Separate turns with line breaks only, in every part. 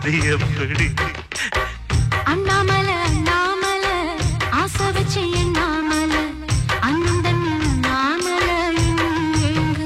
எப்படி
அண்ணாமல அண்ணாமல ஆசை வச்சு எண்ணாமல அண்ணன் அண்ணாமல எங்குற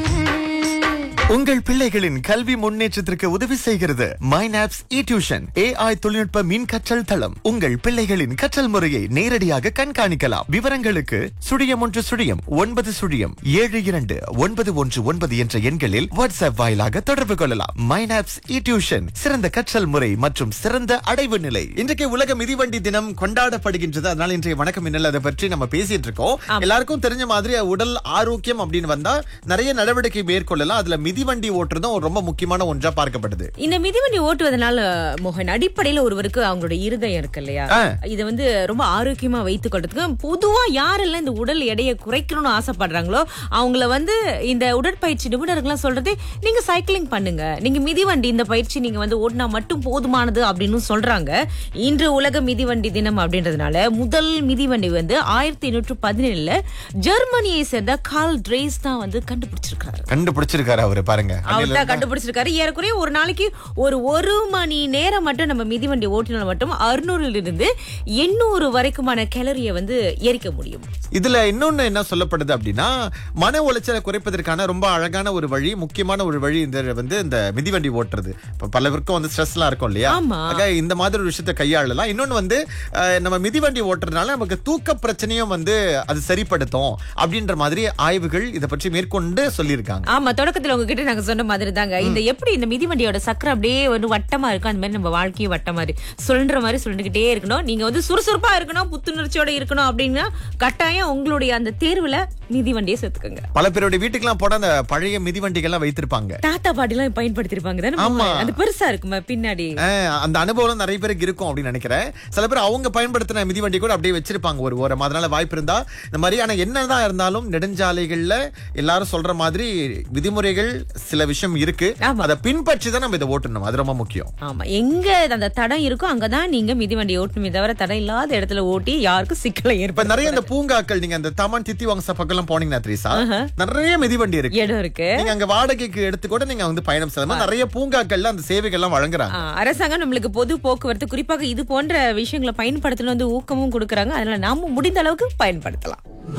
உங்கள் பிள்ளைகளின் கல்வி முன்னேற்றத்திற்கு உதவி செய்கிறது மைனாப்ஸ் இ டியூஷன் ஏஐ தொழில்நுட்ப மின் கற்றல் தளம் உங்கள் பிள்ளைகளின் கற்றல் முறையை நேரடியாக கண்காணிக்கலாம் விவரங்களுக்கு சுழியம் ஒன்று சுழியம் ஒன்பது சுழியம் ஏழு இரண்டு ஒன்பது ஒன்று ஒன்பது என்ற எண்களில் வாட்ஸ்அப் வாயிலாக தொடர்பு கொள்ளலாம் மைனாப்ஸ் இ டியூஷன் சிறந்த கற்றல் முறை மற்றும் சிறந்த அடைவு நிலை இன்றைக்கு உலக மிதிவண்டி தினம் கொண்டாடப்படுகின்றது அதனால இன்றைய வணக்கம் என்னல் அதை பற்றி நம்ம பேசிட்டு இருக்கோம் எல்லாருக்கும் தெரிஞ்ச மாதிரி உடல் ஆரோக்கியம் அப்படின்னு வந்தா நிறைய நடவடிக்கை மேற்கொள்ளலாம் அதுல மிதிவண்டி ஓட்டுறதும் ஒரு ரொம்ப முக்கியமான ஒன்றா பார்க்கப்படுது
இந்த மிதிவண்டி ஓட்டுவதனால மோகன் அடிப்படையில ஒருவருக்கு அவங்களோட இருதயம் இருக்கு இல்லையா
ஆ.
இதை வந்து ரொம்ப ஆரோக்கியமா வைத்துக் கொள்றதுக்கு பொதுவா யாரெல்லாம் இந்த உடல் எடையை குறைக்கணும்னு ஆசைப்படுறாங்களோ அவங்கள வந்து இந்த உடற்பயிற்சி நிபுணர்கள்லாம் சொல்றது நீங்க சைக்கிளிங் பண்ணுங்க நீங்க மிதிவண்டி இந்த பயிற்சி நீங்க வந்து ஓட்டினா மட்டும் போதுமானது அப்படின்னு சொல்றாங்க இன்று உலக மிதிவண்டி தினம் அப்படின்றதுனால முதல் மிதிவண்டி வந்து ஆயிரத்தி எண்ணூற்று பதினேழுல ஜெர்மனியை சேர்ந்த கால் ட்ரேஸ் தான் வந்து கண்டுபிடிச்சிருக்காரு
கண்டுபிடிச்சிருக்காரு அவரு பாருங்க
அவர் தான் கண்டுபிடிச்சிருக்காரு ஏறக்குறைய ஒரு நாளைக்கு ஒரு ஒரு மணி நேரம் மட்டும் நம்ம மிதிவண்டி ஓட்டினால் மட்டும் அறுநூறுல இருந்து எண்ணூறு வரைக்குமான கேலரியை வந்து எரிக்க முடியும்
இதுல இன்னொன்னு என்ன சொல்லப்படுது அப்படின்னா மன உளைச்சலை குறைப்பதற்கான ரொம்ப அழகான ஒரு வழி முக்கியமான ஒரு வழி இந்த வந்து இந்த மிதிவண்டி ஓட்டுறது இப்ப பலருக்கும் வந்து ஸ்ட்ரெஸ் எல்லாம் இருக்கும் இல்லையா
ஆமா.
ஆக இந்த மாதிரி ஒரு விஷயத்தை கையாளலாம் இன்னொன்னு வந்து அஹ், நம்ம மிதிவண்டி ஓட்டுறதுனால நமக்கு தூக்க பிரச்சனையும் வந்து அது சரிப்படுத்தும் அப்படின்ற மாதிரி ஆய்வுகள் இதை பற்றி மேற்கொண்டு சொல்லியிருக்காங்க
ஆமா தொடக்கத்துல உங்ககிட்ட நாங்க சொன்ன மாதிரி தாங்க இந்த எப்படி இந்த மிதிவண்டியோட சக்கரை அப்படியே வந்து வட்டமா இருக்கும் அந்த மாதிரி நம்ம வாழ்க்கையும் வட்டமா இருக்கு சுழன்ற மாதிரி சுழண்டுகிட்டே இருக்கணும் நீங்க வந்து சுறுசுறுப்பா இருக்கணும் புத்துணர்ச்சியோட இருக்கணும் அப்படின்னா கட்டாயம் உங்களுடைய அந்த தேர்வுல மிதிவண்டியை சேர்த்துக்கோங்க
பல பேருடைய வீட்டுக்கெல்லாம் போட அந்த பழைய மிதிவண்டிகள்லாம் வைத்திருப்பாங்க
தாத்தா பாட்டி எல்லாம் பயன்படுத்திருப்பாங்க தானே
ஆமா.
அது பெருசா இருக்குமா பின்னாடி
அஹ், அந்த அனுபவம் நிறைய பேருக்கு இருக்கும் அப்படின்னு நினைக்கிறேன் சில பேர் அவங்க பயன்படுத்தின மிதிவண்டி கூட அப்படியே வச்சிருப்பாங்க ஒரு ஓரம் அதனால வாய்ப்பு இருந்தா இந்த மாதிரி ஆனா என்னதான் இருந்தாலும் நெடுஞ்சாலைகள்ல எல்லாரும் சொல்ற மாதிரி விதிமுறைகள் சில விஷயம் இருக்கு
ஆமா.
அதை பின்பற்றி தான் நம்ம இதை ஓட்டணும் அது ரொம்ப முக்கியம்
ஆமா எங்க அந்த தடம் இருக்கோ அங்கதான் நீங்க மிதிவண்டி ஓட்டணுமே தவிர தடம் இல்லாத இடத்துல ஓட்டி யாருக்கும் சிக்கலை
இப்ப
ஏற்படும்
நிறைய இந்த பூங்காக்கள் நீங்க அந்த தமன் தித்தி வாங்க பக்கம் போனீங்கன்னா த்ரீசா நிறைய மிதிவண்டி இருக்கு
இடம் இருக்கு
நீங்க அங்க வாடகைக்கு எடுத்து கூட நீங்க வந்து பயணம் செல்லலாம் நிறைய பூங்காக்கள்ல அந்த சேவைகள்லாம் வழங்குறாங்க
ஆ, அரசாங்கம் நம்மளுக்கு பொது போக்குவரத்து குறிப்பாக இது போன்ற விஷயங்களை பயன்படுத்தணும் வந்து ஊக்கமும் கொடுக்கறாங்க அதனால நாம முடிந்த அளவுக்கு பயன்படுத்தலாம்